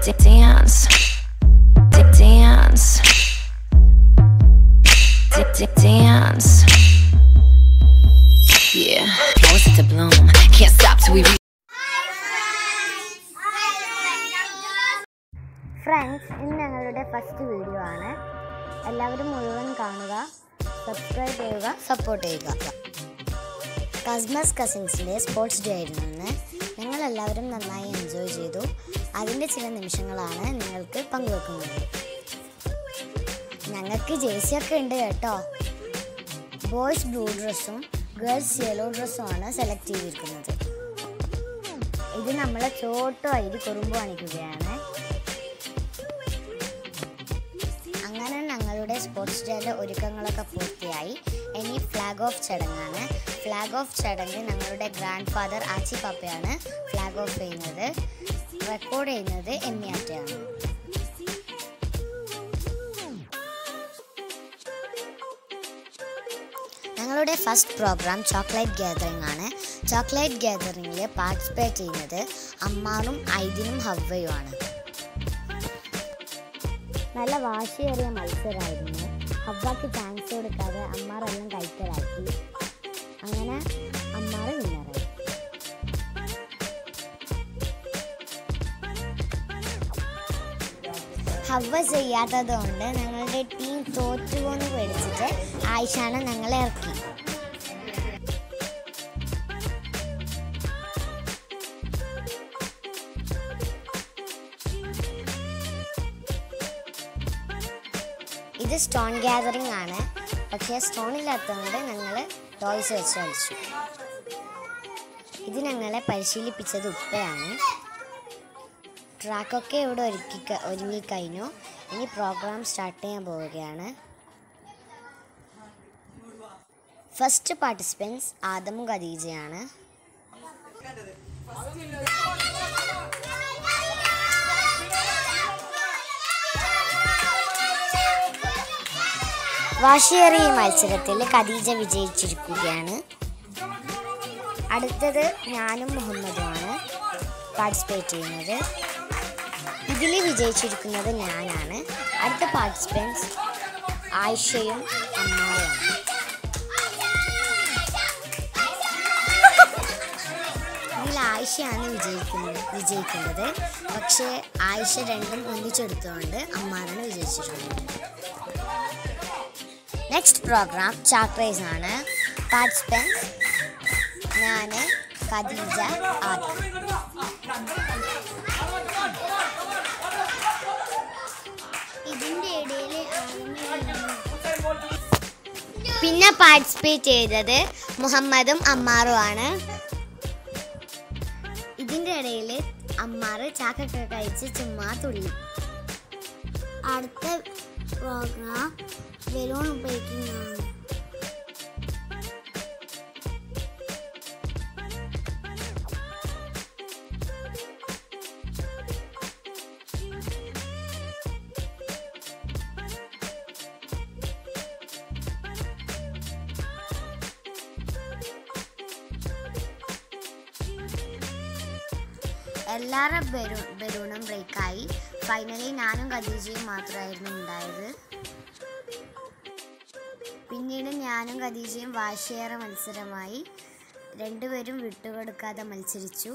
D- dance. D- dance. D- d- dance. Yeah, now it's to bloom. Can't stop till we reach. Friends ഇന്ന് ഞങ്ങളുടെ first video ആണ് എല്ലാവരും മുഴുവൻ കാണുക subscribe ചെയ്യുക സപ്പോർട്ട് ചെയ്യുക കസ്മസ് കസിൻസിൻ്റെ സ്പോർട്സ് ഡേ ആയിരുന്നു ഇന്ന് ഞങ്ങൾ എല്ലാവരും നന്നായി എൻജോയ് ചെയ്തു അതിൻ്റെ ചില നിമിഷങ്ങളാണ് നിങ്ങൾക്ക് പങ്കുവെക്കുന്നത് ഞങ്ങൾക്ക് ജേഴ്സിയൊക്കെ ഉണ്ട് കേട്ടോ ബോയ്സ് ബ്ലൂ ഡ്രസ്സും ഗേൾസ് യെല്ലോ ഡ്രസ്സുമാണ് സെലക്ട് ചെയ്തിരിക്കുന്നത് ഇത് നമ്മളെ ചോട്ടോ ഐതി കുറുമ്പ് കാണിക്കുകയാണ് അങ്ങനെ ഞങ്ങളുടെ സ്പോർട്സ് ഡേയുടെ ഒരുക്കങ്ങളൊക്കെ പൂർത്തിയായി ഇനി ഫ്ലാഗ് ഓഫ് ചടങ്ങാണ് ഫ്ലാഗ് ഓഫ് ചടങ്ങ് ഞങ്ങളുടെ ഗ്രാൻഡ് ഫാദർ ആച്ചി പാപ്പയാണ് ഫ്ലാഗ് ഓഫ് ചെയ്യുന്നത് റെക്കോർഡ് ചെയ്യുന്നത് എമ്മിയാറ്റയാണ് ഞങ്ങളുടെ ഫസ്റ്റ് പ്രോഗ്രാം ചോക്ലേറ്റ് ഗ്യാതറിംഗ് ആണ് ചോക്ലേറ്റ് ഗ്യാതറിംഗിൽ പാർട്ടിസിപ്പേറ്റ് ചെയ്യുന്നത് അമ്മാറും ഐദിനും ഹവ്വയുമാണ് നല്ല വാശിയേറിയ മത്സരമായിരുന്നു ഹവ്വാക്ക് ചാൻസ് കൊടുക്കാതെ അമ്മാറെല്ലാം കൈക്കലാക്കി അങ്ങനെ അമ്മാറ് വിന്നറായി ഹവ്വ ചെയ്യാത്തത് കൊണ്ട് ഞങ്ങളുടെ ടീം തോറ്റുപോന്ന് പേടിച്ചിട്ട് ആയിഷാണ് ഞങ്ങളെ ഇറക്കി ഇത് സ്റ്റോൺ ഗ്യാതറിംഗ് ആണ് പക്ഷേ സ്റ്റോൺ ഇല്ലാത്തതുകൊണ്ട് ഞങ്ങൾ ടോയ്സ് വെച്ച് കളിച്ചു ഇത് ഞങ്ങളെ പരിശീലിപ്പിച്ചത് ഉപ്പയാണ് ട്രാക്കൊക്കെ ഇവിടെ ഒരുക്കി ഒരുങ്ങിക്കഴിഞ്ഞു ഇനി പ്രോഗ്രാം സ്റ്റാർട്ട് ചെയ്യാൻ പോവുകയാണ് ഫസ്റ്റ് പാർട്ടിസിപ്പൻസ് ആദമും ഖദീജയാണ് വാശിയേറിയ ഈ മത്സരത്തിൽ ഖദീജ വിജയിച്ചിരിക്കുകയാണ് അടുത്തത് ഞാനും മുഹമ്മദുമാണ് പാർട്ടിസിപ്പേറ്റ് ചെയ്യുന്നത് ഇതിൽ വിജയിച്ചിരിക്കുന്നത് ഞാനാണ് അടുത്ത പാർട്ടിസിപ്പൻസ് ആയിഷയും അമ്മാവുമാണ് ഇതിൽ ആയിഷയാണ് വിജയിക്കുന്നത് വിജയിക്കുന്നത് പക്ഷേ ആയിഷ രണ്ടും ഒന്നിച്ചെടുത്തുകൊണ്ട് അമ്മാറാണ് വിജയിച്ചിട്ടുള്ളത് നെക്സ്റ്റ് പ്രോഗ്രാം ചാക്രൈസ് ആണ് പാർട്ടിസിപ്പൻസ് ഞാൻ ഖദീജ ആദം ഇതിൻ്റെ ഇടയിൽ പിന്നെ പാർട്ടിസിപ്പേറ്റ് ചെയ്തത് മുഹമ്മദും അമ്മാറുമാണ് ഇതിൻ്റെ ഇടയിൽ അമ്മാറ് ചാക്കൊക്കെ കഴിച്ച് ചുമ്മാ തുള്ളി അടുത്ത പ്രോഗ്രാം ബലൂൺ ഉപയോഗിക്കുന്നതാണ് എല്ലാവരുടെ ബലൂ ബലൂണും ബ്രേക്കായി ഫൈനലി ഞാനും ഖദീജയും മാത്രമായിരുന്നു ഉണ്ടായത് പിന്നീട് ഞാനും ഖദീജയും വാശിയേറെ മത്സരമായി രണ്ടുപേരും വിട്ടുകൊടുക്കാതെ മത്സരിച്ചു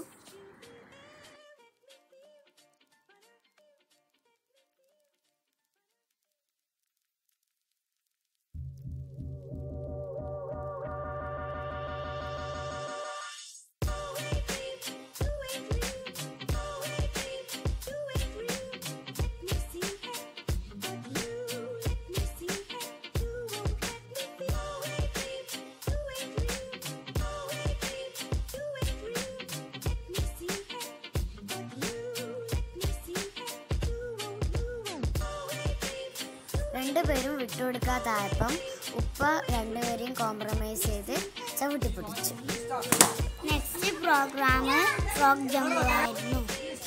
രണ്ടുപേരും വിട്ടുകൊടുക്കാതായപ്പം ഉപ്പ രണ്ടുപേരെയും കോംപ്രമൈസ് ചെയ്ത് ചവിട്ടിപ്പിടിച്ചു നെക്സ്റ്റ് പ്രോഗ്രാം ഫ്രോക്ക് ജമ്പറായിരുന്നു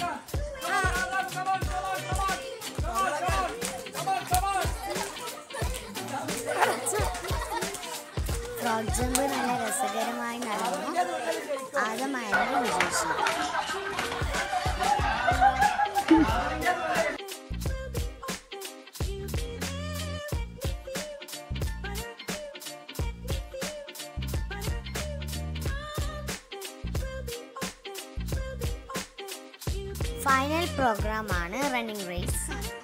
ഫ്രോക്ക് ജമ്പ് നല്ല രസകരമായി നടന്നു ആദ്യമായിരുന്നു വിജയിച്ചത് ഫൈനൽ പ്രോഗ്രാമാണ് റണ്ണിങ് റേസ്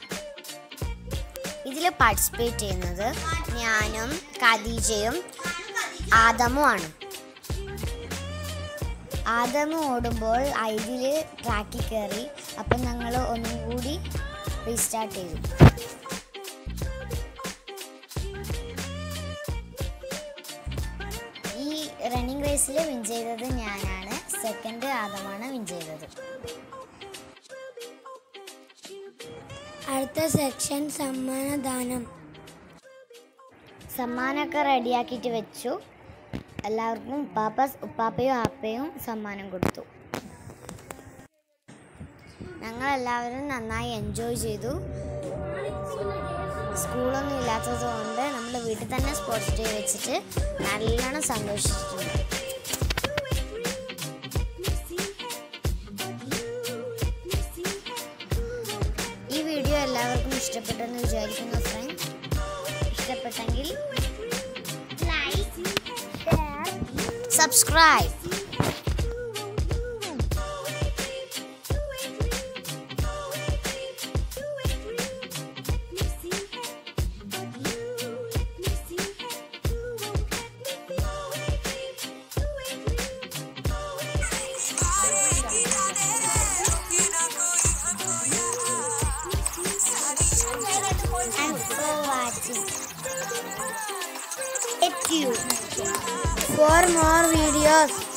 ഇതിൽ പാർട്ടിസിപ്പേറ്റ് ചെയ്യുന്നത് ഞാനും ഖദീജയും ആദമും ആണ് ആദമ് ഓടുമ്പോൾ ഇതിൽ ട്രാക്കിൽ കയറി അപ്പം ഞങ്ങൾ ഒന്നും കൂടി റീസ്റ്റാർട്ട് ചെയ്തു ഈ റണ്ണിങ് റേസിൽ വിൻ ചെയ്തത് ഞാനാണ് സെക്കൻഡ് ആദമാണ് വിൻ ചെയ്തത് അടുത്ത സെക്ഷൻ സമ്മാനദാനം സമ്മാനമൊക്കെ റെഡിയാക്കിയിട്ട് വെച്ചു എല്ലാവർക്കും ഉപ്പാപ്പ ഉപ്പാപ്പയും ആപ്പയും സമ്മാനം കൊടുത്തു ഞങ്ങൾ എല്ലാവരും നന്നായി എൻജോയ് ചെയ്തു സ്കൂളൊന്നും ഇല്ലാത്തത് കൊണ്ട് നമ്മൾ വീട്ടിൽ തന്നെ സ്പോർട്സ് ഡേ വെച്ചിട്ട് നല്ലോണം സന്തോഷിച്ചിട്ടുണ്ട് ഈ വീഡിയോ എല്ലാവർക്കും ഇഷ്ടപ്പെട്ടെന്ന് വിചാരിക്കുന്നു ഫ്രണ്ട് ഇഷ്ടപ്പെട്ടെങ്കിൽ subscribe Thanks for watching. Thank you. For more videos,